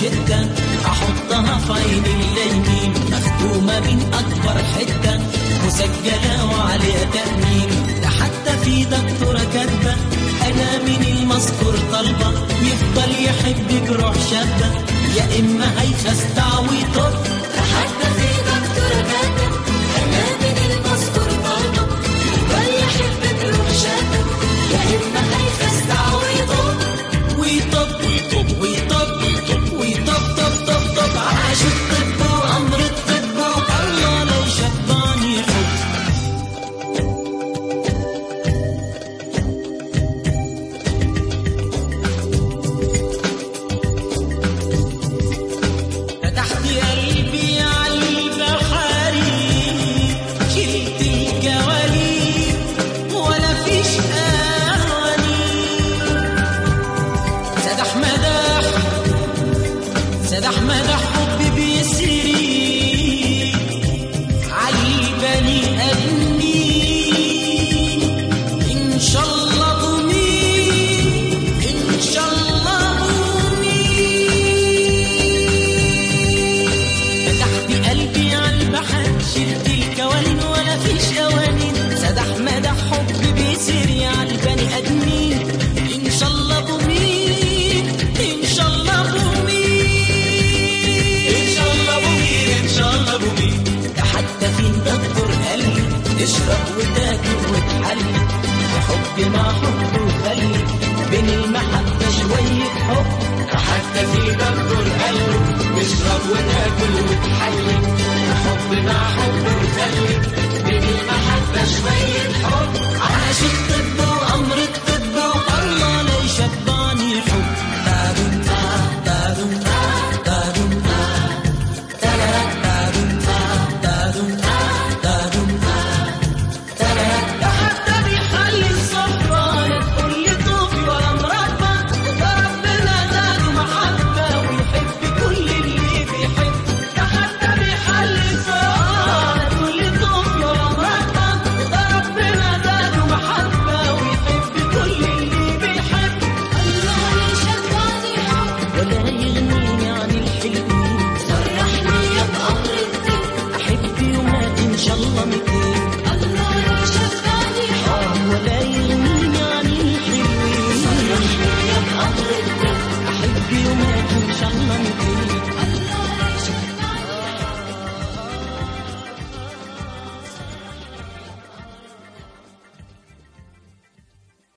روشتة احطها في عين اليمين مختومة من اكبر حتة مسجلة وعليها تأمين ده حتى في دكتورة كاتبة انا من المذكور طالبة يفضل يحب بروح شابة يا اما هيخستع ويطب حتى في دكتور كاتب أنا من المذكور طالبة يفضل يحب بروح شابة يا إما هيخستع ويطب ويطب ويطب ويطب ويطب ويطب طب طب طب عاش الطب وامر الطب والله لا يشبعني حب فتحت قلبي على البحاري شلت الجواليب ولا فيش أغاني سدح مدح سدح مدح حب بيسري عالبني أدمين إن شاء الله ضمين إن شاء الله ضمين فتحت قلبي على البحر شلت الكوالين ولا فيش قوانين سدح مدح حب بيسري على البني ادمين ان شاء الله بومين ان شاء الله بومين ان شاء الله بومين ان شاء الله بومين ده حتى في دكتور قال لي اشرب وتاكل وتحلي وحب مع حب وخلي بين المحبة شوية حب ده حتى في دكتور قال له اشرب وتاكل وتحلي وحب مع حب وخلي بين المحبة شوية حب عاش الطب